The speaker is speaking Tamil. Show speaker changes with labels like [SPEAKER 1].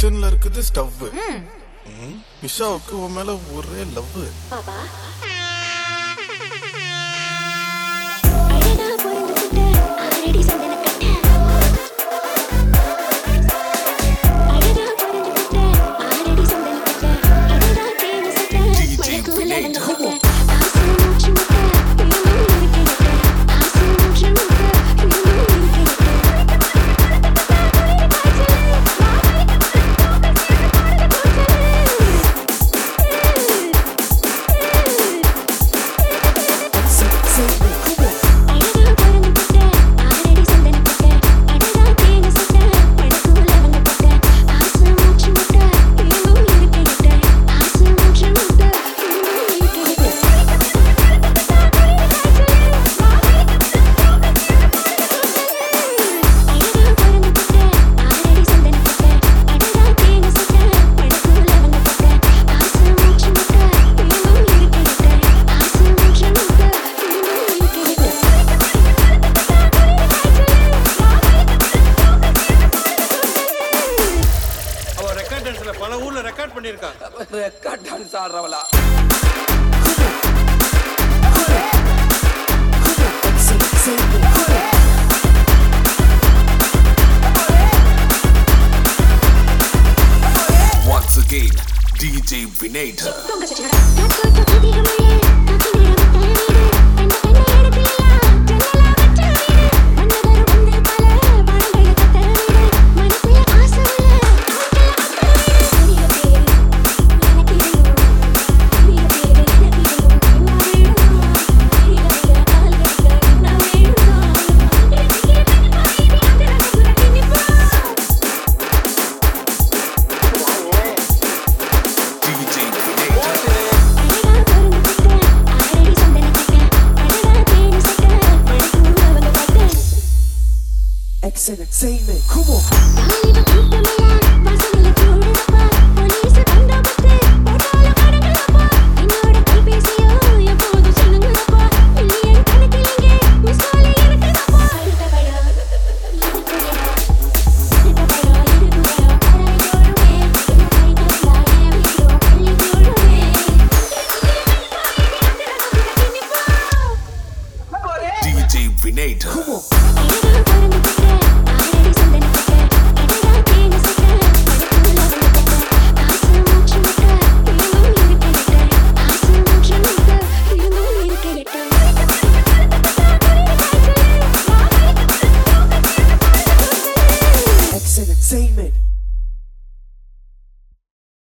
[SPEAKER 1] கிச்சன்ல இருக்குது ஸ்டவ் நிஷாவுக்கு உன் மேல ஒரே லவ்
[SPEAKER 2] அழகா பொறந்துகிட்ட ஆரடி சந்தன கட்ட அழகா பொறந்துகிட்ட ஆரடி சந்தன கட்ட அழகா தேவ சட்ட மழக்குல வந்த கட்ட ஆசை மூச்சு முட்ட இன்னும் இருக்கிற ஆசை மூச்சு முட்ட இன்னும் அழகா பொறந்துகிட்ட ஆரடி சந்தன கட்ட அழகா தேவ சட்ட மழக்குல வந்த கட்ட ஆசை மூச்சு முட்ட இன்னும் இருக்கிற ஆசை மூச்சு முட்ட இன்னும் இருக்கிற அழகா பொறந்துகிட்ட ஆரடி சந்தன கட்ட அழகா தேவ சட்ட மழக்குல வந்த கட்ட ஆசை மூச்சு முட்ட இன்னும் இருக்கிற ஆசை மூச்சு முட்ட இன்னும் இருக்கிற
[SPEAKER 3] அவ ரெக்கார்ட் டான்ஸ்ல பல ஊர்ல ரெக்கார்ட் பண்ணிருக்கா
[SPEAKER 4] ரெக்கார்ட் டான்ஸ் ஆடுறவளா
[SPEAKER 5] Once again, DJ Vinator.
[SPEAKER 2] பொங்க சச்சடா காத்தோட்ட புதிய மழை காத்து நிறம் தழுவிடு